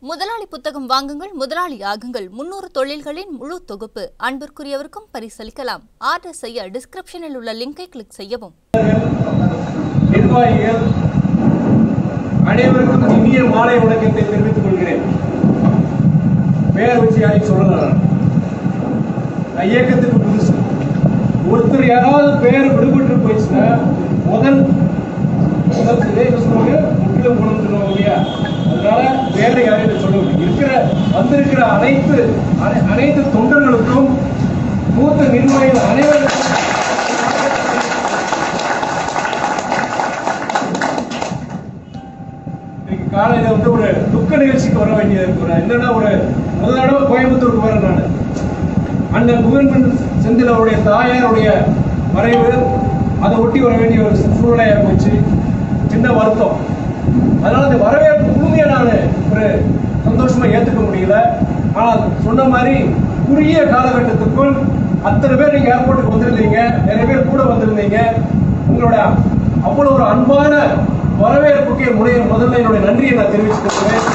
முதலாளி புத்தகம் வாங்குங்கள் முதலாளி ஆகுங்கள் முன்னூறு தொழில்களின் முழு தொகுப்பு அன்பிற்குரியவருக்கும் பரிசளிக்கலாம் ஆர்டர் செய்ய டிஸ்கிரிப்ஷனில் உள்ள லிங்கை கிளிக் செய்யவும் நிர்வாகிகள் அனைவருக்கும் இனிய மாலை வணக்கத்தை தெரிவித்துக் கொள்கிறேன் பேர் வச்சு யாரையும் சொல்லலாம் நான் இயக்கத்துக்கு புதுசு ஒருத்தர் யாராவது பேர் விடுபட்டு போயிடுச்சுன்னா முதல் முதல் இதே என்ன சொல்லுவாங்க முற்றிலும் குணம் சொல்லுவாங்க இல்லையா அதனால வேற யாரையும் சொல்ல முடியும் இருக்கிற வந்திருக்கிற அனைத்து அனை- அனைத்து தொண்டர்களுக்கும் மூத்த நிர்வாகிகள் அனைவருக்கும் இன்னைக்கு காலையில வந்து ஒரு துக்க நிகழ்ச்சிக்கு வர வேண்டியது இருக்கு ஒரு என்னன்னா ஒரு முதல் தடவை கோயம்புத்தூருக்கு வரேன் நான் அண்ணன் புகழ்மன் செந்தில் அவருடைய தாயாருடைய மறைவு அதை ஒட்டி வர வேண்டிய ஒரு சூழ்நிலையா போச்சு சின்ன வருத்தம் அதனால அந்த வரவேற்பு முழுமையா நான் ஒரு சந்தோஷமா ஏத்துக்க முடியல ஆனால் சொன்ன மாதிரி குறுகிய காலகட்டத்துக்குள் அத்தனை பேர் நீங்க ஏர்போர்ட்டுக்கு வந்திருந்தீங்க நிறைய பேர் கூட வந்திருந்தீங்க உங்களோட அவ்வளவு ஒரு அன்பான வரவேற்புக்கு முனைய முதல்ல என்னுடைய நன்றியை நான் தெரிவிச்சுக்கிறேன்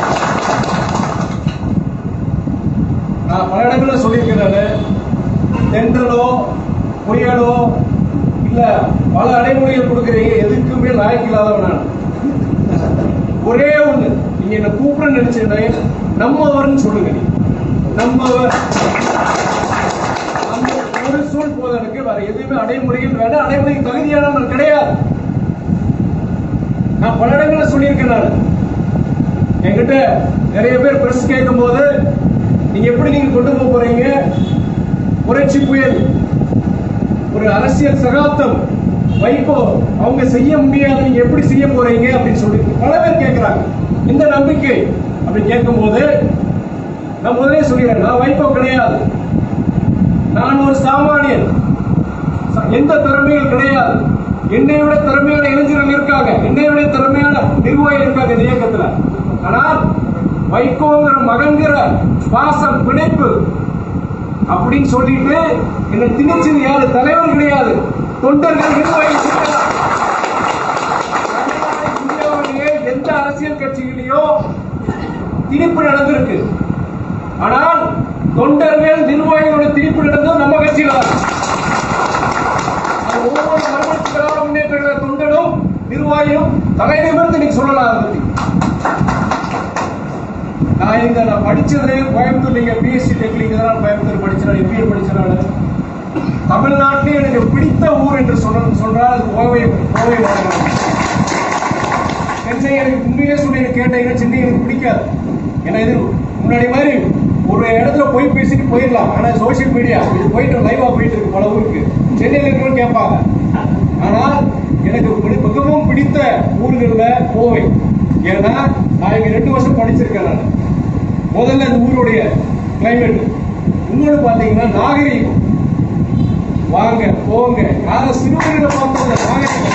நான் பல இடங்கள்ல சொல்லியிருக்கேன் நானு தென்றலோ புயலோ இல்ல பல அடைமொழிகள் கொடுக்குறீங்க எதுக்குமே லாய்க்கு இல்லாதவன் நான் ஒரே ஒண்ணு நீங்க என்ன கூப்பிட நினைச்சீங்கன்னா நம்மவர்னு சொல்லுங்க நீ நம்மவர் அந்த ஒரு சொல் போதும் எனக்கு வேற எதுவுமே அடைமொழிகள் வேண்டாம் அடைமொழிக்கு தகுதியானவன் கிடையாது நான் பல இடங்கள்ல சொல்லியிருக்கேன் நான் என்கிட்ட நிறைய பேர் பிரஸ் கேட்கும் போது நீங்க எப்படி நீங்க கொண்டு போக போறீங்க புரட்சி புயல் ஒரு அரசியல் சகாப்தம் வைகோ அவங்க செய்ய முடியாது நீங்க எப்படி செய்ய போறீங்க அப்படின்னு சொல்லி பல பேர் கேட்கிறாங்க இந்த நம்பிக்கை அப்படி கேட்கும்போது நான் முதலே சொல்லிடுறேன் நான் வைகோ கிடையாது நான் ஒரு சாமானியன் ச- எந்த திறமையும் கிடையாது என்னை விட திறமையான இளைஞர்கள் இருக்காங்க என்னை விட திறமையான நிர்வாகிகள் இருக்காங்க இந்த இயக்கத்துல ஆனால் வைகோங்கிற மகன்கிற பாசம் பிணைப்பு அப்படின்னு சொல்லிட்டு என்ன திணிச்சது யாரு தலைவர் கிடையாது தொண்டர்கள் நிர்வாகிகள் இருக்கலாம். இந்தியாவிலேயே எந்த அரசியல் கட்சியிலேயோ திணிப்பு நடந்திருக்கு ஆனால் தொண்டர்கள் நிர்வாகிகளோட திணிப்பு நடந்தது நம்ம கட்சியில தான். அது ஒவ்வொரு மறுமலர்ச்சி திராவிட முன்னேற்ற கழக தொண்டனும் நிர்வாகியும் தலை நிமிர்ந்து நீங்க சொல்லலாம் அதை பத்தி நான் இங்க நான் படிச்சது கோயம்புத்தூர் நீங்க பிஎஸ்சி டெக்னிக் தான் கோயம்புத்தூர் படிச்சேன் எம்பிஏ படிச்சேன் நான் தமிழ்நாட்டிலே எனக்கு பிடித்த ஊர் என்று சொல்ற சொல்றால் அது கோவை கோவை மாநகரம் சென்னை எனக்கு உண்மையே சொல்லி எனக்கு கேட்டீங்கன்னா சென்னை எனக்கு பிடிக்காது ஏன்னா இது முன்னாடி மாதிரி ஒரு இடத்துல போய் பேசிட்டு போயிடலாம் ஆனா சோஷியல் மீடியா இது போயிட்டு லைவா போயிட்டு இருக்கு பல ஊருக்கு சென்னையில் இருக்கிறவங்க கேட்பாங்க ஆனால் எனக்கு மிக- மிகவும் பிடித்த ஊர்கள்ல கோவை ஏன்னா நான் இங்க ரெண்டு வருஷம் படிச்சிருக்கேன் நான் முதல்ல இந்த ஊருடைய கிளைமேட் இன்னொன்னு பாத்தீங்கன்னா நாகரீகம் வாங்க போங்க யார சிறுவர்களை பார்த்தோம் நாகரீகம்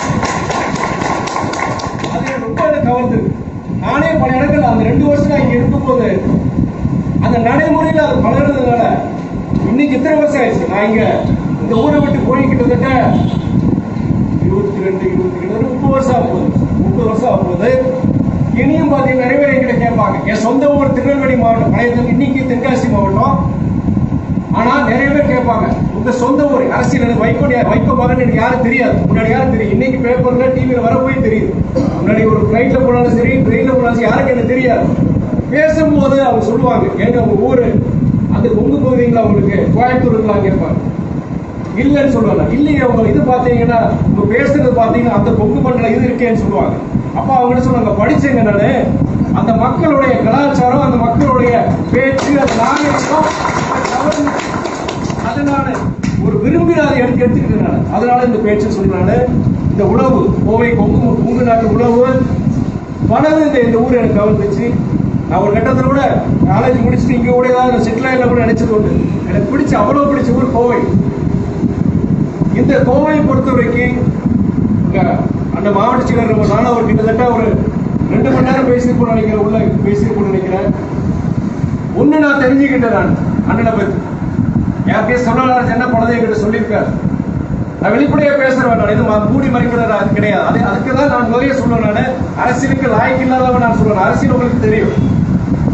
அது எனக்கு ரொம்ப எனக்கு கவர்ந்திருக்கு நானே பல இடங்கள் அந்த ரெண்டு வருஷம் நான் இங்க இருக்கும்போது அந்த நடைமுறையில் அது பழகுறதுனால இன்னைக்கு இத்தனை வருஷம் ஆயிடுச்சு நான் இங்க இந்த ஊரை விட்டு போய் கிட்டத்தட்ட இருபத்தி ரெண்டு இருபத்தி ரெண்டு முப்பது வருஷம் ஆக போகுது முப்பது வருஷம் ஆக போகுது இனியும் பார்த்தீங்கன்னா நிறைய பேர் என்கிட்ட கேட்பாங்க என் சொந்த ஊர் திருநெல்வேலி மாவட்டம் பழைய இன்னைக்கு தென்காசி மாவட்டம் ஆனா நிறைய பேர் கேட்பாங்க உங்க சொந்த ஊர் அரசியல் எனக்கு வைகோ யா- வைகோ மகன் எனக்கு யாரும் தெரியாது முன்னாடி யாரும் தெரியும் இன்னைக்கு பேப்பர்ல டிவில வர போய் தெரியுது முன்னாடி ஒரு ஃபிளைட்ல போனாலும் சரி ட்ரெயின்ல போனாலும் சரி யாருக்கு எனக்கு தெரியாது பேசும்போது அவங்க சொல்லுவாங்க எங்க உங்க ஊரு அந்த கொங்கு பகுதிங்களா உங்களுக்கு கோயம்புத்தூருங்களா கேட்பாங்க இல்லைன்னு சொல்லுவாங்க இல்லைங்க உங்க இது பாத்தீங்கன்னா உங்க பேசுறது பாத்தீங்கன்னா அந்த கொங்கு மண்டல இது இருக்கேன்னு சொல்லுவாங்க அப்ப அவங்க என்ன சொல்லுவாங்க படிச்சேங்க நானு அந்த மக்களுடைய கலாச்சாரம் அந்த மக்களுடைய பேச்சு அந்த நாகரிகம் அதை கவர்ந்து அதனால ஒரு விரும்பி நான் அதை எடுத்து எடுத்துக்கிட்டேன் நான். அதனால இந்த பேச்சு சொல்றாரு இந்த உணவு கோவை கொங்கு கொங்கு நாட்டு உணவு பலது இந்த இந்த ஊர் எனக்கு கவர்ந்துச்சு நான் ஒரு கட்டத்தில் கூட காலேஜ் முடிச்சுட்டு இங்க கூட ஏதாவது செட்டில் ஆகல கூட நினைச்சது உண்டு எனக்கு பிடிச்ச அவ்வளவு பிடிச்ச ஊர் கோவை இந்த கோவையை பொறுத்த வரைக்கும் இங்க அந்த மாவட்ட செயலர் நம்ம நானும் ஒரு கிட்டத்தட்ட ஒரு ரெண்டு மணி நேரம் பேசியிருப்போம் நினைக்கிறேன் உள்ள பேசியிருப்போம் நினைக்கிறேன் ஒண்ணு நான் தெரிஞ்சுக்கிட்டேன் நான் அண்ணனை பத்தி யார்கிட்டயும் சொல்லலாம் என்ன பழதை என்கிட்ட சொல்லியிருக்காரு நான் வெளிப்படையா பேசுறேன் நான் இது ம- மூடி மறைக்கிறது அது கிடையாது அது அதுக்கு தான் நான் முதலே சொல்லுவேன் நான் அரசியலுக்கு லாய்க்கு இல்லாதவன் நான் சொல்றேன் அரசியல் உங்களுக்கு தெரியும்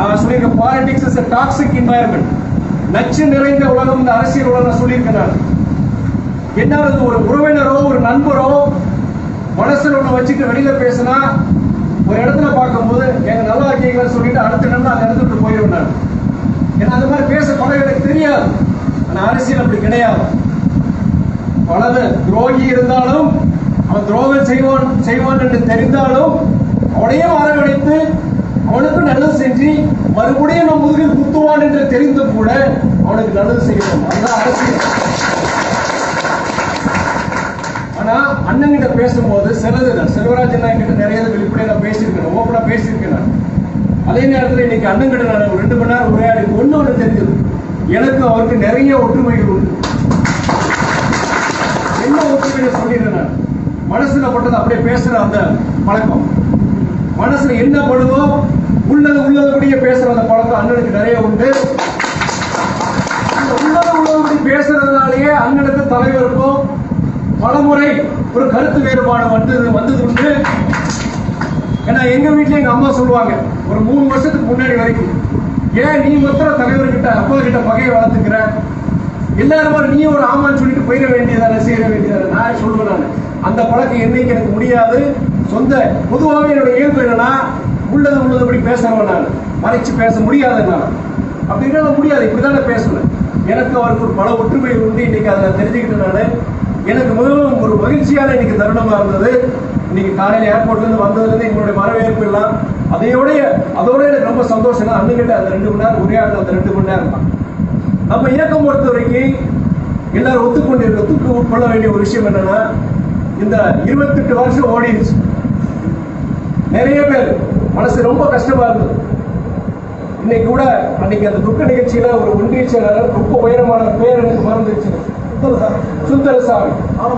நான் சொல்லியிருக்கேன் பாலிடிக்ஸ் இஸ் டாக்ஸிக் என்வாயர்மெண்ட் நச்சு நிறைந்த உலகம் இந்த அரசியல் உலகம் சொல்லியிருக்கேன் நான் என்ன அது ஒரு உறவினரோ ஒரு நண்பரோ மனசுல ஒண்ணு வச்சுட்டு வெளியில பேசினா ஒரு இடத்துல பார்க்கும்போது எங்க நல்லா இருக்கீங்கன்னு சொல்லிட்டு அடுத்த இடத்துல அந்த இடத்துக்கு போயிடுவேன் நான் ஏன்னா அந்த மாதிரி பேச பழக எனக்கு தெரியாது ஆனா அரசியல் அப்படி கிடையாது பலது துரோகி இருந்தாலும் அவன் துரோகம் செய்வான் செய்வான் என்று தெரிந்தாலும் அவனையும் அரவணைத்து அவனுக்கு நல்லது செஞ்சு மறுபடியும் நம் முதுகில் குத்துவான் என்று தெரிந்தும் கூட அவனுக்கு நல்லது செய்யணும் அதுதான் அரசியல் ஆனா அண்ணங்கிட்ட பேசும்போது சிலது நான் செல்வராஜ் அண்ணா கிட்ட நிறைய வெளிப்படையா நான் பேசியிருக்கேன் ஓப்பனா பேசியிருக்கேன் நான் அதே நேரத்தில் இன்னைக்கு அண்ணங்கிட்ட நான் ஒரு ரெண்டு மணி நேரம் உரையாடி ஒண்ணு ஒண்ணு தெரிஞ்சது எனக்கு அவருக்கு நிறைய ஒற்றுமைகள் உண்டு என்ன ஒற்றுமையை சொல்லிடுறேன் நான் மனசுல பட்டது அப்படியே பேசுற அந்த பழக்கம் மனசுல என்ன படுதோ உள்ளது உள்ளதுபடியே பேசுற அந்த பழக்கம் அண்ணனுக்கு நிறைய உண்டு அந்த உள்ளது உள்ளதுபடி பேசுறதுனாலேயே அண்ணனுக்கு தலைவருக்கும் பலமுறை ஒரு கருத்து வேறுபாடு வந்தது வந்தது உண்டு ஏன்னா எங்க வீட்டுல எங்க அம்மா சொல்லுவாங்க ஒரு மூணு வருஷத்துக்கு முன்னாடி வரைக்கும் ஏன் நீ மொத்தம் தலைவர்கிட்ட அப்பா கிட்ட பகையை வளர்த்துக்கிற எல்லாரும் மாதிரி நீ ஒரு ஆமான்னு சொல்லிட்டு போயிட வேண்டியதானே செய்ய வேண்டியதானே நான் சொல்லுவேன் நான் அந்த பழக்கம் என்னைக்கு எனக்கு முடியாது சொந்த பொதுவாகவே என்னோட இயல்பு என்னன்னா உள்ளது உள்ளதுபடி பேசுறவன் நான் மறைச்சு பேச முடியாது என்னால அப்படின்னா முடியாது இப்படிதானே பேசுவேன் எனக்கு அவருக்கு ஒரு பல ஒற்றுமை உண்டு இன்னைக்கு அதை நான் தெரிஞ்சுக்கிட்டேன் நானு எனக்கு முதலும் ஒரு மகிழ்ச்சியான இன்னைக்கு தருணமா இருந்தது இன்னைக்கு காலையில ஏர்போர்ட்ல இருந்து வந்ததுல இருந்து எங்களுடைய வரவேற்பு எல்லாம் அதையோடைய அதோட எனக்கு ரொம்ப சந்தோஷம் தான் அண்ணுகிட்ட அந்த ரெண்டு மணி நேரம் உரையாடின அந்த ரெண்டு மணி நேரம் தான் நம்ம இயக்கம் பொறுத்த வரைக்கும் எல்லாரும் ஒத்துக்கொண்டு ஒத்துக்கு உட்கொள்ள வேண்டிய ஒரு விஷயம் என்னன்னா இந்த இருபத்தெட்டு வருஷம் ஓடிடுச்சு நிறைய பேர் மனசு ரொம்ப கஷ்டமா இருந்தது இன்னைக்கு கூட அன்னைக்கு அந்த துக்க நிகழ்ச்சியில ஒரு ஒன்றிய செயலாளர் ரொம்ப உயரமான பேர் எனக்கு மறந்துச்சு சுந்தரசாமி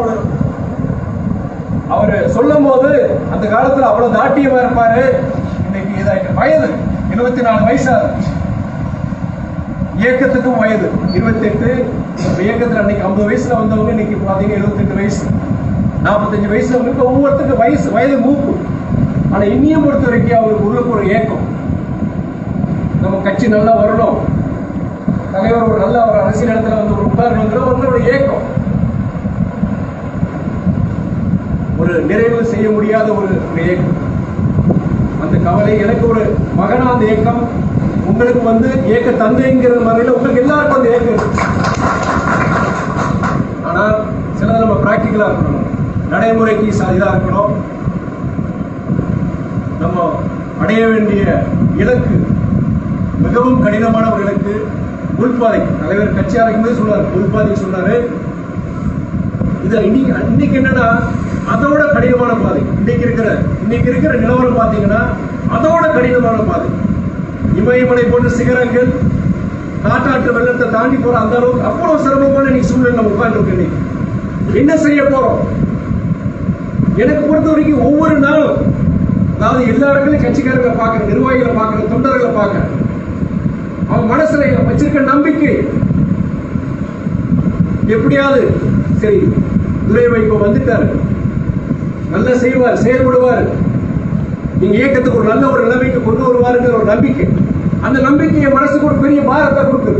அவரு சொல்லும் போது அந்த காலத்துல அவ்வளவு தாட்டியமா இருப்பாரு இன்னைக்கு இதாயிட்டு வயது இருபத்தி நாலு வயசு ஆகுது. இயக்கத்துக்கும் வயது இருபத்தி எட்டு இயக்கத்துல அன்னைக்கு ஐம்பது வயசுல வந்தவங்க இன்னைக்கு பாத்தீங்கன்னா எழுபத்தெட்டு வயசு நாற்பத்தஞ்சு வயசுல ஒவ்வொருத்தருக்கு வயசு வயது மூப்பு ஆனா இன்னியும் பொறுத்த வரைக்கும் அவருக்கு உள்ளுக்கு ஒரு ஏக்கம் நம்ம கட்சி நல்லா வரணும் தலைவர் ஒரு நல்ல ஒரு அரசியல் இடத்துல வந்து ஒரு உட்காரணுங்கிற ஒரு ஏக்கம் ஒரு நிறைவு செய்ய முடியாத ஒரு ஒரு ஏக்கம் அந்த கவலை எனக்கு ஒரு மகனா அந்த ஏக்கம் உங்களுக்கு வந்து ஏக்க தந்தைங்கிற முறையில் உங்களுக்கு எல்லாருக்கும் அந்த ஏக்கம் இருக்கு ஆனா சிலது நம்ம பிராக்டிக்கலா இருக்கணும் நடைமுறைக்கு ச- இதா இருக்கணும் நம்ம அடைய வேண்டிய இலக்கு மிகவும் கடினமான ஒரு இலக்கு உள்பாதை தலைவர் கட்சி ஆரம்பிக்கும் சொன்னார் உள்பாதை சொன்னாரு இது இன்னைக்கு இன்னைக்கு என்னன்னா அதோட கடினமான பாதை இன்னைக்கு இருக்கிற இன்னைக்கு இருக்கிற நிலவரம் பாத்தீங்கன்னா அதோட கடினமான பாதை இமயமலை போன்ற சிகரங்கள் காட்டாற்று வெள்ளத்தை தாண்டி போற அந்த அளவுக்கு அவ்வளவு சிரமமான இன்னைக்கு சூழ்நிலை நம்ம உட்கார்ந்து இன்னைக்கு என்ன செய்ய போறோம் எனக்கு பொறுத்த வரைக்கும் ஒவ்வொரு நாளும் அதாவது எல்லா இடங்களையும் கட்சிக்காரர்களை பார்க்கிறேன் நிர்வாகிகளை பார்க்கிறேன் தொண்டர்களை பார்க்கிறேன் அவன் மனசுல வச்சிருக்க நம்பிக்கை எப்படியாவது சரி துரை வைகோ வந்துட்டாரு நல்லா செய்வார் செயல்படுவார் நீங்க இயக்கத்துக்கு ஒரு நல்ல ஒரு நிலைமைக்கு கொண்டு வருவாருங்கிற ஒரு நம்பிக்கை அந்த நம்பிக்கை என் மனசுக்கு ஒரு பெரிய பாரத்தை கொடுக்குது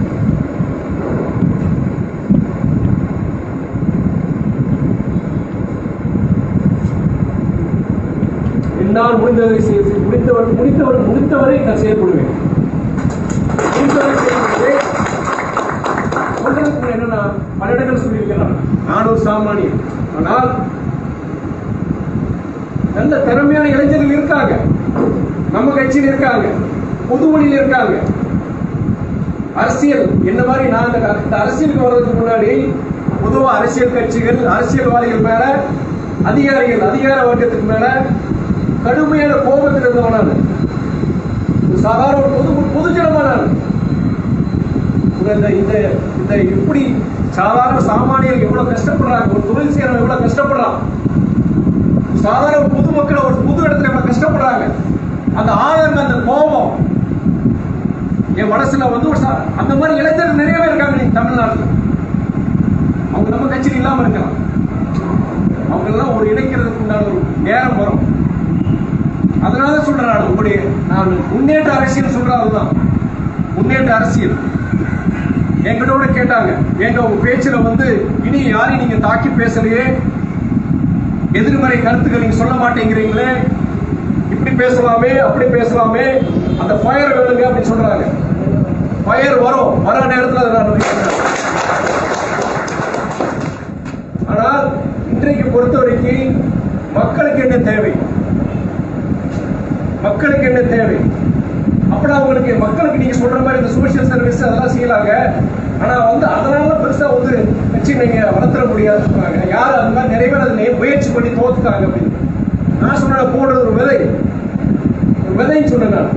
என்னால் முடிந்ததை செய்ய முடித்தவர் முடித்தவர் முடித்தவரை நான் செயல்படுவேன் முடிந்தவரை செயல்படுவேன் சொல்றதுக்கு என்னன்னா பல இடங்கள் சொல்லியிருக்கலாம் நான் ஒரு சாமானியன் ஆனால் நல்ல திறமையான இளைஞர்கள் இருக்காங்க நம்ம கட்சியில் இருக்காங்க பொதுமொழியில் இருக்காங்க அரசியல் என்ன மாதிரி நான் இந்த இந்த அரசியலுக்கு வர்றதுக்கு முன்னாடி பொதுவா அரசியல் கட்சிகள் அரசியல்வாதிகள் மேல அதிகாரிகள் அதிகார வர்க்கத்துக்கு மேல கடுமையான கோபத்தில் இருந்தவன் நான் ஒரு சாதாரண ஒரு பொது பொதுஜனமா நான் இந்த இந்த இந்த எப்படி சாதாரண சாமானியர்கள் எவ்வளவு கஷ்டப்படுறாங்க ஒரு தொழில் செய்யறவங்க எவ்வளவு கஷ்டப்படுறான் சாதாரண ஒரு பொதுமக்கள் ஒரு புது இடத்துல எவ்வளவு கஷ்டப்படுறாங்க அந்த ஆதங்க அந்த கோபம் என் மனசுல வந்து ஒரு சா- அந்த மாதிரி இளைஞர்கள் நிறைய பேர் இருக்காங்க நீங்க தமிழ்நாட்டுல அவங்க நம்ம கட்சியில் இல்லாம இருக்கலாம் அவங்க எல்லாம் ஒரு இணைக்கிறதுக்கு உண்டான ஒரு நேரம் வரும் அதனால சொல்றேன் நான் உங்களுடைய நான் முன்னேற்ற அரசியல் சொல்றதுதான் முன்னேற்ற அரசியல் எங்களோட கேட்டாங்க எங்க உங்க பேச்சுல வந்து இனி யாரையும் நீங்க தாக்கி பேசலையே எதிர்மறை கருத்துக்கள் நீங்க சொல்ல மாட்டேங்கிறீங்களே இப்படி பேசலாமே அப்படி பேசலாமே அந்த ஃபயர் வேணுங்க அப்படின்னு சொல்றாங்க ஃபயர் வரும் வர நேரத்தில் அதை நான் வைக்கிறேன். ஆனால் இன்றைக்கு பொறுத்த வரைக்கும் மக்களுக்கு என்ன தேவை மக்களுக்கு என்ன தேவை அப்படி அவங்களுக்கு மக்களுக்கு நீங்க சொல்ற மாதிரி இந்த சோசியல் சர்வீஸ் அதெல்லாம் செய்யலாங்க ஆனா வந்து அதனால பெருசா வந்து கட்சி நீங்க வளர்த்துற முடியாதுன்னு சொன்னாங்க யார் அது மாதிரி நிறைய பேர் அதை நே- முயற்சி பண்ணி தோத்துட்டாங்க அப்படின்னு நான் சொன்ன போடுறது ஒரு விதை ஒரு விதைன்னு சொன்னேன் நான்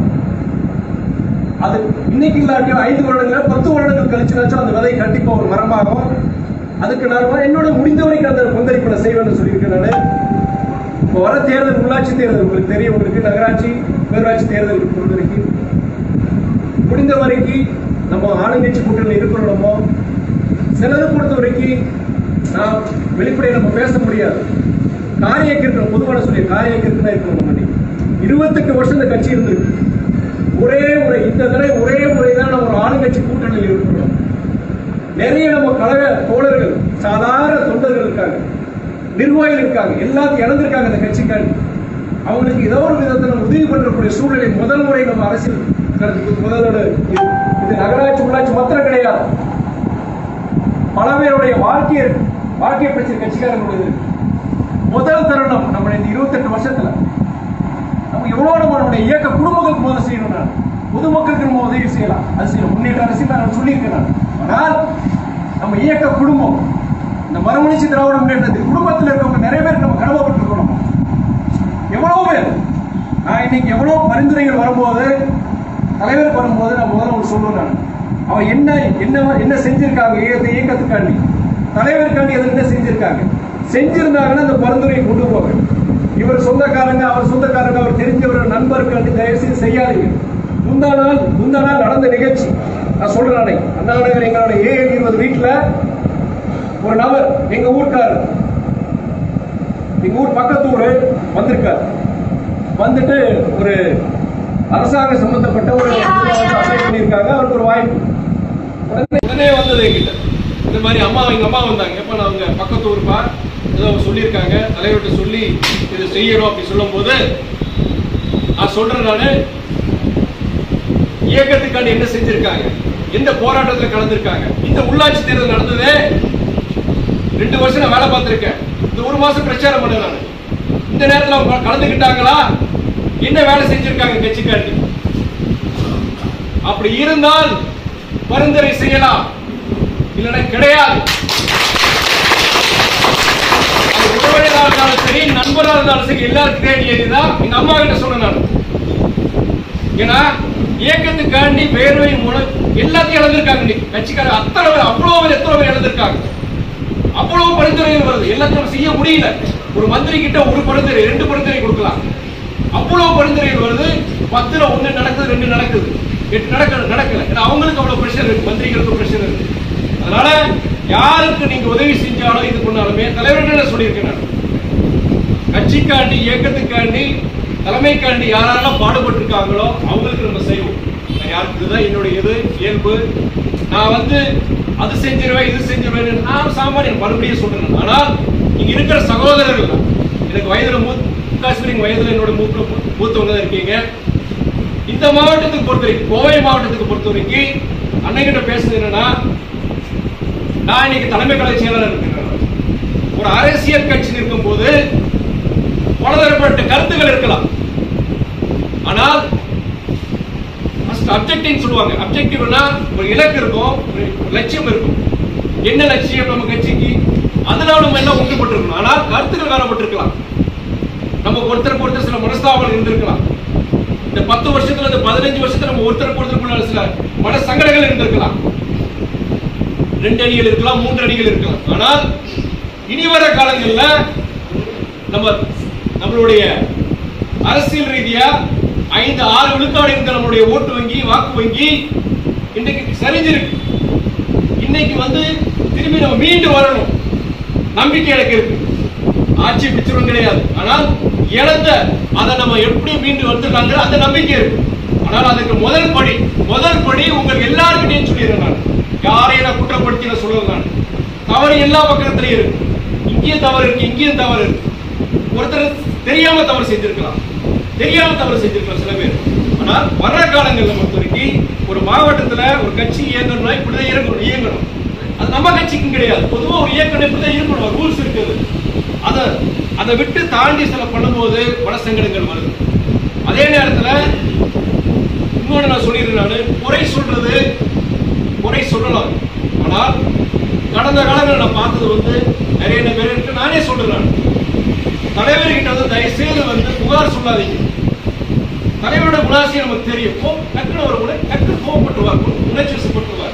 அது இன்னைக்கு இல்லாட்டியும் ஐந்து வருடங்கள் பத்து வருடங்கள் கழிச்சுனாச்சும் அந்த விதை கண்டிப்பா ஒரு மரமாகும் அதுக்கு நான் வந்து என்னோட முடிந்த வரைக்கும் அந்த பங்களிப்பு நான் செய்வேன்னு சொல்லியிருக்கேன் நான் இப்போ வர தேர்தல் உள்ளாட்சி தேர்தல் உங்களுக்கு தெரியும் உங்களுக்கு நகராட்சி பேரூராட்சி தேர்தல் பொறுத்த வரைக்கும் முடிந்த வரைக்கும் நம்ம ஆளுங்கட்சி கூட்டணியில் இருக்கிறோமோ சிலதை பொறுத்த வரைக்கும் நான் வெளிப்படையை நம்ம பேச முடியாது காரியக்கிற்கு பொதுவான சொல்லி காரியக்கிற்கு தான் இருக்கணும் நம்ம இன்னைக்கு. இருபத்தெட்டு வருஷம் இந்த கட்சி இருந்திருக்கு ஒரே முறை இந்த தடவை ஒரே முறை தான் நம்ம ஒரு ஆளுங்கட்சி கூட்டணியில் இருக்கிறோம் நிறைய நம்ம கழக தோழர்கள் சாதாரண தொண்டர்கள் இருக்காங்க நிர்வாகிகள் இருக்காங்க எல்லாத்தையும் இழந்திருக்காங்க இந்த கட்சிக்காண்டி அவங்களுக்கு ஏதோ ஒரு விதத்தில் நம்ம உதவி பண்றக்கூடிய சூழ்நிலை முதல் முறை நம்ம அரசியல் களத்துக்கு முதலோட இது இது நகராட்சி உள்ளாட்சி மாத்திரம் கிடையாது பல பேருடைய வாழ்க்கையை வாழ்க்கையை பிரச்சனை கட்சிக்காரங்களுடைய இருக்கு. முதல் தருணம் நம்ம இந்த இருபத்தெட்டு வருஷத்துல நம்ம எவ்வளவு நம்மளுடைய இயக்க குடும்பங்களுக்கு முதல்ல செய்யணும் நான் பொதுமக்களுக்கு நம்ம உதவி செய்யலாம் அது செய்யணும் முன்னேற்ற அரசியல் நான் சொல்லியிருக்கேன் நான் ஆனால் நம்ம இயக்க குடும்பம் இந்த மறுமணிச்சு திராவிட முன்னேற்றத்துக்கு குடும்பத்தில் இருக்கவங்க நிறைய பேர் நம்ம கடமைப்பட்டிருக்கோம் நம்ம எவ்வளவு பேர் நான் இன்னைக்கு எவ்வளவு பரிந்துரைகள் வரும்போது தலைவருக்கு வரும்போது நான் முதல்ல உங்களுக்கு சொல்லுவேன் நான் அவன் என்ன என்ன என்ன செஞ்சிருக்காங்க இயக்க இயக்கத்துக்காண்டி தலைவருக்காண்டி அது என்ன செஞ்சிருக்காங்க செஞ்சிருந்தாங்கன்னா அந்த பரிந்துரையை கொண்டு போங்க இவர் சொந்தக்காரங்க அவர் சொந்தக்காரங்க அவர் தெரிஞ்சவர் நண்பருக்காண்டி தயவு செய்து செய்யாதீங்க முந்தா நாள் முந்தா நாள் நடந்த நிகழ்ச்சி நான் சொல்றேன் அன்னைக்கு அண்ணா நகர் எங்களோட ஏழு இருபது வீட்டுல ஒரு நபர் எங்க ஊர்க்காரர் எங்க ஊர் பக்கத்து ஊரு வந்திருக்கார் வந்துட்டு ஒரு அரசாங்க சம்பந்தப்பட்ட ஒரு அப்ளை பண்ணியிருக்காங்க அவருக்கு ஒரு வாய்ப்பு உடனே உடனே வந்தது என்கிட்ட இந்த மாதிரி அம்மா எங்க அம்மா வந்தாங்க எப்ப நான் அவங்க பக்கத்து ஊருப்பா ஏதோ அவங்க சொல்லியிருக்காங்க தலைவர்கிட்ட சொல்லி இதை செய்யணும் அப்படி சொல்லும்போது நான் சொல்றேன் நானு இயக்கத்துக்காண்டி என்ன செஞ்சிருக்காங்க எந்த போராட்டத்தில் கலந்துருக்காங்க இந்த உள்ளாட்சி தேர்தல் நடந்ததே ரெண்டு வருஷம் நான் வேலை பார்த்திருக்கேன் இந்த ஒரு மாசம் பிரச்சாரம் பண்ண நான் இந்த நேரத்தில் அவங்க கலந்துக்கிட்டாங்களா என்ன வேலை செஞ்சிருக்காங்க கட்சிக்காண்டி அப்படி இருந்தால் பரிந்துரை செய்யலாம் இல்லைன்னா கிடையாது அது உறவினராக இருந்தாலும் சரி நண்பராக இருந்தாலும் சரி எல்லாருக்கும் தேடியதுதான் எங்க அம்மா கிட்ட சொன்னேன் நான் ஏன்னா இயக்கத்துக்காண்டி வேர்வை மூலம் எல்லாத்தையும் இழந்திருக்காங்க இன்னைக்கு கட்சிக்காரர் அத்தனை பேர் அவ்வளவு பேர் எத்தனை பேர் இழந்திருக்காங்க அவ்வளவு பரிந்துரைகள் வருது எல்லாத்தையும் நம்ம செய்ய முடியல ஒரு மந்திரி கிட்ட ஒரு பரிந்துரை ரெண்டு பரிந்துரை கொடுக்கலாம் அவ்வளவு பரிந்துரைகள் வருது பத்துல ஒண்ணு நடக்குது ரெண்டு நடக்குது எட்டு நடக்க நடக்கல ஏன்னா அவங்களுக்கு அவ்வளவு பிரஷர் இருக்கு மந்திரிகளுக்கு பிரஷர் இருக்கு அதனால யாருக்கு நீங்க உதவி செஞ்சாலும் இது பண்ணாலுமே தலைவர்கள் என்ன சொல்லியிருக்கேன் நான் கட்சிக்காண்டி இயக்கத்துக்காண்டி தலைமைக்காண்டி யாரெல்லாம் பாடுபட்டிருக்காங்களோ அவங்களுக்கு நம்ம செய்வோம் நான் யாருக்கு இதுதான் என்னுடைய இது இயல்பு நான் வந்து அது செஞ்சிருவேன் இது செஞ்சிருவேன் நான் சாமானியன் மறுபடியும் சொல்றேன் ஆனால் இங்க இருக்கிற சகோதரர்கள் தான். எனக்கு வயதுல மூத்த காஷ்மீரின் வயதுல என்னோட மூத்த மூத்தவங்க தான் இருக்கீங்க இந்த மாவட்டத்துக்கு பொறுத்த வரைக்கும் கோவை மாவட்டத்துக்கு பொறுத்த வரைக்கும் அன்னைகிட்ட பேசுறது என்னன்னா நான் இன்னைக்கு தலைமை கழக செயலாளர் இருக்கிறேன் ஒரு அரசியல் கட்சி இருக்கும் போது பலதரப்பட்ட கருத்துக்கள் இருக்கலாம் ஆனால் அப்ஜெக்டிவ் சொல்லுவாங்க அப்ஜெக்டிவ்னா ஒரு இலக்கு இருக்கும் ஒரு லட்சியம் இருக்கும் என்ன லட்சியம் நம்ம கட்சிக்கு அதனால நம்ம எல்லாம் ஒன்றுபட்டிருக்கணும் ஆனால் கருத்துக்கள் வேறப்பட்டிருக்கலாம் நமக்கு ஒருத்தருக்கு ஒருத்தர் சில மனஸ்தாபங்கள் இருந்திருக்கலாம் இந்த பத்து வருஷத்துல இந்த பதினஞ்சு வருஷத்துல நம்ம ஒருத்தருக்கு ஒருத்தருக்குள்ள சில மன சங்கடங்கள் இருந்திருக்கலாம் ரெண்டு அணிகள் இருக்கலாம் மூன்று அணிகள் இருக்கலாம் ஆனால் இனி வர காலங்கள்ல நம்ம நம்மளுடைய அரசியல் ரீதியா ஐந்து ஆறு விழுக்காடு இருக்க நம்மளுடைய ஓட்டு வங்கி வாக்கு வங்கி இன்னைக்கு சரிஞ்சிருக்கு இன்னைக்கு வந்து திரும்பி நம்ம மீண்டு வரணும் நம்பிக்கை எனக்கு இருக்கு ஆட்சி பிடிச்சிரும் கிடையாது ஆனால் இழந்த அதை நம்ம எப்படி மீண்டு வந்துடலாங்கிற அந்த நம்பிக்கை இருக்கு ஆனால் அதுக்கு முதல் படி முதல் படி உங்கள் எல்லாருக்கிட்டையும் சொல்லிடுறேன் நான் யாரையும் நான் குற்றப்படுத்தி நான் சொல்லுவேன் நான் தவறு எல்லா பக்கத்துலயும் இருக்கு இங்கேயும் தவறு இருக்கு இங்கேயும் தவறு இருக்கு ஒருத்தர் தெரியாம தவறு செஞ்சிருக்கலாம் தெரியாம தவறு செஞ்சிருக்கலாம் சில பேர் ஆனால் வர்ற காலங்களில் பொறுத்த வரைக்கும் ஒரு மாவட்டத்துல ஒரு கட்சி இயங்கணும்னா இப்படிதான் இயங்கணும் இயங்கணும் அது நம்ம கட்சிக்கும் கிடையாது பொதுவா ஒரு இயக்கம் இப்படிதான் இருக்கணும் ரூல்ஸ் இருக்குது அதை அதை விட்டு தாண்டி சில பண்ணும்போது பல சங்கடங்கள் வருது அதே நேரத்துல இன்னொன்று நான் சொல்லிடுறேன் நான் குறை சொல்றது குறை சொல்லலாம் ஆனால் கடந்த காலங்களில் நான் பார்த்தது வந்து நிறைய பேர் இருக்கு நானே சொல்றேன் நான் தலைவர்கிட்ட வந்து தயவு செய்து வந்து புகார் சொல்லாதீங்க தலைவரோட குணாசியம் நமக்கு தெரியும் கோ டக்குனு ஒரு உணை டக்குனு கோவப்பட்டுவார் உணர்ச்சி வசப்பட்டுவார்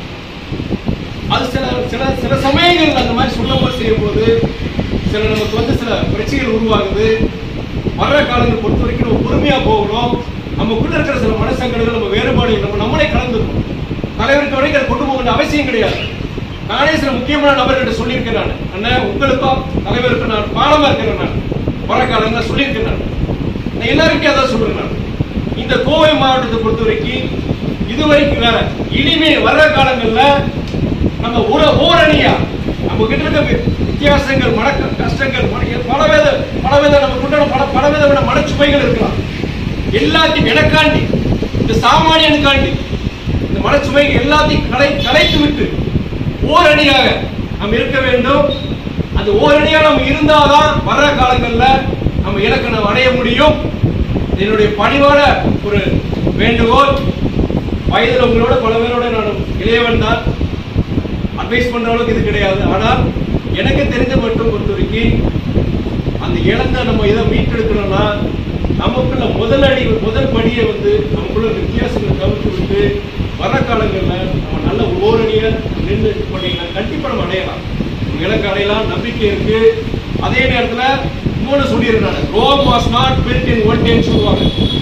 அது சில சில சில சமயங்கள் அந்த மாதிரி சொல்லும்போது செய்யும்போது சில நமக்கு வந்து சில பிரச்சனைகள் உருவாகுது வர்ற காலங்கள் பொறுத்த வரைக்கும் நம்ம பொறுமையா போகணும் நமக்குள்ள இருக்கிற சில மனசங்கடங்கள் நம்ம வேறுபாடுகள் நம்ம நம்மளே கலந்துக்கணும் தலைவருக்கு வரைக்கும் அதை கொண்டு போக வேண்டிய அவசியம் கிடையாது நானே சில முக்கியமான நபர்கிட்ட சொல்லியிருக்கேன் நான் அண்ணன் உங்களுக்கும் தலைவருக்கும் நான் பாலமா இருக்கிறேன் நான் வர காலங்களில் சொல்லியிருக்கேன் நான் நான் எல்லாருக்கும் அதான் சொல்றேன் நான் இந்த கோவை மாவட்டத்தை பொறுத்த வரைக்கும் இதுவரைக்கும் வேற இனிமே வர்ற காலங்கள்ல நம்ம ஊர ஓரணியா நம்ம கிட்ட இருக்க வி- வித்தியாசங்கள் மன க- கஷ்டங்கள் மன- பலவித பலவித நம்ம கொண்டாட பல பலவித மனச்சுமைகள் இருக்கலாம் எல்லாத்தையும் எனக்காண்டி இந்த சாமானியனுக்காண்டி இந்த மனச்சுமைகள் எல்லாத்தையும் கலை கலைத்து விட்டு ஓரணியாக நாம் இருக்க வேண்டும் அந்த ஓரணியாக நம்ம இருந்தாதான் வர்ற காலங்கள்ல நம்ம இலக்கை நம்ம அடைய முடியும் என்னுடைய பணிவான ஒரு வேண்டுகோள் வயதில் உங்களோட பல பேரோட நான் இளையவன் தான் அட்வைஸ் பண்ற அளவுக்கு இது கிடையாது ஆனால் எனக்கு தெரிஞ்ச மட்டும் பொறுத்த வரைக்கும் அந்த இழந்த நம்ம இதை மீட்டெடுக்கணும்னா நமக்குள்ள முதல் அடி முதல் படியை வந்து நமக்குள்ள இருக்க வித்தியாசங்களை தவிர்த்து விட்டு வர காலங்களில் நம்ம நல்ல ஓரணியை நின்று பண்ணீங்கன்னா கண்டிப்பாக நம்ம அடையலாம் இலக்கு அடையலாம் நம்பிக்கை இருக்கு அதே நேரத்தில் இன்னொன்று சொல்லியிருக்காங்க Rome was not built in one டேன்னு சொல்லுவாங்க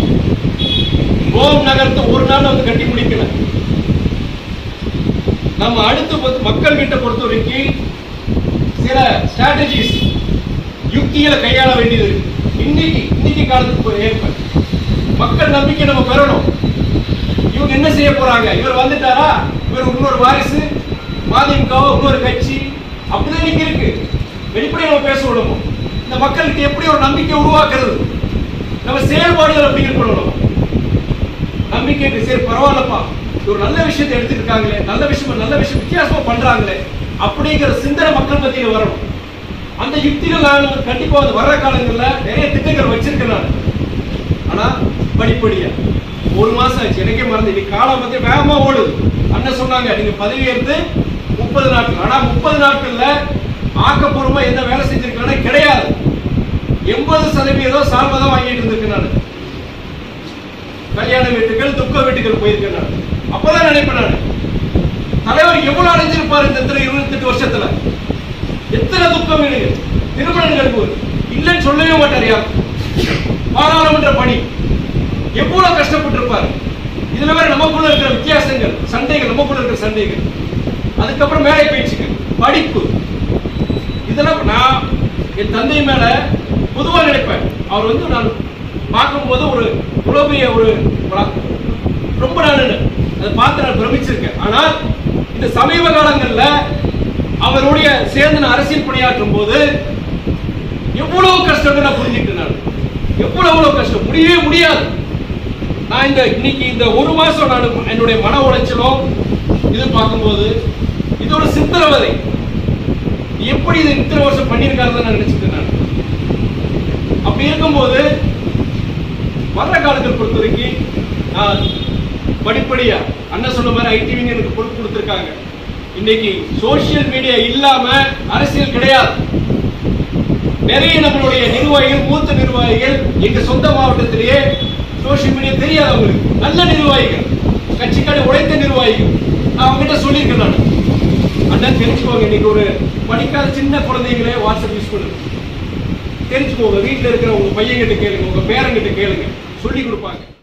ரோம் நகரத்தை ஒரு நாள் வந்து கட்டி முடிக்கல நம்ம அடுத்து வந்து மக்கள் கிட்ட பொறுத்த வரைக்கும் சில ஸ்ட்ராட்டஜிஸ் யுக்திகளை கையாள வேண்டியது இருக்கு இன்னைக்கு இன்னைக்கு காலத்துக்கு ஏற்ப மக்கள் நம்பிக்கை நம்ம பெறணும் இவங்க என்ன செய்ய போறாங்க இவர் வந்துட்டாரா இவர் இன்னொரு வாரிசு மதிமுக இன்னொரு கட்சி அப்படிதான் இன்னைக்கு இருக்கு வெளிப்படையா நம்ம பேச விடணும் இந்த மக்களுக்கு எப்படி ஒரு நம்பிக்கை உருவாக்குறது நம்ம செயல்பாடுகள் அப்படி இருக்கணும் நம்பிக்கை சரி பரவாயில்லப்பா இது ஒரு நல்ல விஷயத்தை எடுத்துருக்காங்களே நல்ல விஷயம் நல்ல விஷயம் வித்தியாசமா பண்றாங்களே அப்படிங்கிற சிந்தனை மக்கள் மத்தியில் வரணும் அந்த யுக்திகள் நான் கண்டிப்பா வந்து வர்ற காலங்கள்ல நிறைய திட்டங்கள் வச்சிருக்கேன் நான் ஆனா படிப்படியா ஒரு மாசம் ஆச்சு எனக்கே மறந்து இன்னைக்கு காலம் பத்தி வேகமா ஓடுது அண்ணன் சொன்னாங்க நீங்க பதவி ஏற்று முப்பது நாட்கள் ஆனா முப்பது நாட்கள்ல ஆக்கப்பூர்வமா எந்த வேலை செஞ்சிருக்கேன்னா கிடையாது எண்பது சதவீதம் சால்வதான் வாங்கிட்டு இருந்திருக்கேன் நான் கல்யாண வீட்டுகள் துக்க வீட்டுகள் போயிருக்கேன் நான் அப்பதான் நினைப்பேன் நான் தலைவர் எவ்வளவு அடைஞ்சிருப்பாரு இந்த எத்தனை இருபத்தெட்டு வருஷத்துல எத்தனை துக்கம் வீடுகள் திருமண நிகழ்வு இல்லைன்னு சொல்லவே மாட்டார் யார் பாராளுமன்ற பணி எவ்வளவு கஷ்டப்பட்டிருப்பார் இதுல வேற நமக்குள்ள இருக்கிற வித்தியாசங்கள் சண்டைகள் நமக்குள்ள இருக்கிற சண்டைகள் அதுக்கப்புறம் மேலை பயிற்சிகள் படிப்பு இதெல்லாம் நான் என் தந்தை மேல பொதுவா நினைப்பேன் அவர் வந்து நான் பார்க்கும்போது ஒரு இவ்வளவு பெரிய ஒரு ஒரு- ரொம்ப நான் அதை பார்த்து நான் பிரமிச்சிருக்கேன் ஆனால் இந்த சமீப காலங்கள்ல அவருடைய சேர்ந்து நான் அரசியல் பணியாற்றும் போது எவ்வளவு கஷ்டம் நான் புரிஞ்சுக்கிட்டேன் நான் எவ்வளவு எவ்வளவு கஷ்டம் முடியவே முடியாது நான் இந்த இன்னைக்கு இந்த ஒரு மாசம் நான் என்னுடைய மன உளைச்சலும் இது பார்க்கும்போது இது ஒரு சித்திரவதை எப்படி இது இத்தனை வருஷம் பண்ணியிருக்காருன்னு நான் நினைச்சுட்டேன் நான் அப்படி இருக்கும்போது வர்ற காலத்தில் பொறுத்த வரைக்கும் நான் படிப்படியா அண்ணன் சொன்ன மாதிரி ஐடிவிங்க எனக்கு பொறுப்பு கொடுத்துருக்காங்க இன்னைக்கு சோசியல் மீடியா இல்லாம அரசியல் கிடையாது நிறைய நம்மளுடைய நிர்வாகிகள் மூத்த நிர்வாகிகள் எங்க சொந்த மாவட்டத்திலேயே சோசியல் மீடியா தெரியாது அவங்களுக்கு நல்ல நிர்வாகிகள் கட்சிக்கான உழைத்த நிர்வாகிகள் நான் அவங்ககிட்ட சொல்லியிருக்கேன் நான் அண்ணன் தெரிஞ்சுக்கோங்க இன்னைக்கு ஒரு படிக்காத சின்ன குழந்தைங்களே வாட்ஸ்அப் யூஸ் பண்ணுங்க தெரிஞ்சுக்கோங்க வீட்டில் இருக்கிற உங்க பையன்கிட்ட கேளுங்க உங்க பேரங்கிட்ட கேளுங்க சொல்லி கொடுப்பாங்க